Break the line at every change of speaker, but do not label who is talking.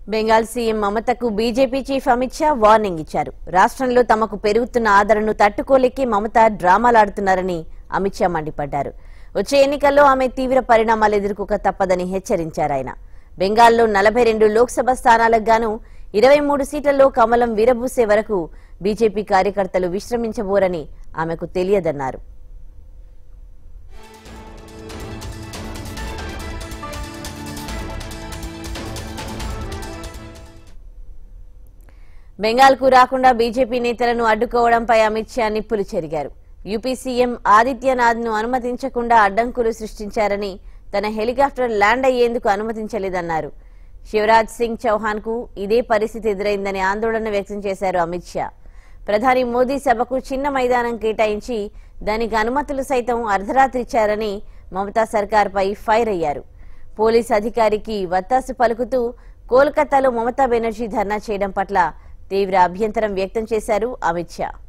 Bengal CM మమతకు BJP chief Amit Shah warning ఇచ్చారు రాష్ట్రంలో తమకు పెరుగుతున్న ఆదరణను తట్టుకోలేకే మమత డ్రామాలాడుతున్నారని అమిత్ షా మండిపడ్డారు వచ్చే ఎన్నికల్లో ఆమె తీవ్ర పరిణామాలు ఎదుర్కోక తప్పదని హెచ్చరించారు ఆయన బెంగాల్లో నలభై రెండు లోక్సభ స్థానాలకు గాను ఇరవై మూడు సీట్లలో కమలం విరబూసే వరకు బీజేపీ కార్యకర్తలు విశ్రమించబోరని ఆమెకు తెలియదన్నారు బెంగాల్కు రాకుండా బీజేపీ నేతలను అడ్డుకోవడంపై అమిత్ షా నిప్పులు చెరిగారు యూపీ సీఎం ఆదిత్యనాథ్ ను అనుమతించకుండా అడ్డంకులు సృష్టించారని తన హెలికాప్టర్ ల్యాండ్ అయ్యేందుకు అనుమతించలేదన్నారు శివరాజ్ సింగ్ చౌహాన్ కు ఇదే పరిస్థితి ఎదురైందని ఆందోళన వ్యక్తం చేశారు అమిత్ షా ప్రధాని మోదీ సభకు చిన్న మైదానం కేటాయించి దానికి అనుమతులు సైతం అర్ధరాత్రి ఇచ్చారని మమతా సర్కార్పై ఫైర్ అయ్యారు పోలీస్ అధికారికి వత్తాసు పలుకుతూ కోల్కతాలో మమతా బెనర్జీ ధర్నా చేయడం పట్ల తీవ్ర అభ్యంతరం వ్యక్తం చేశారు అమిత్ షా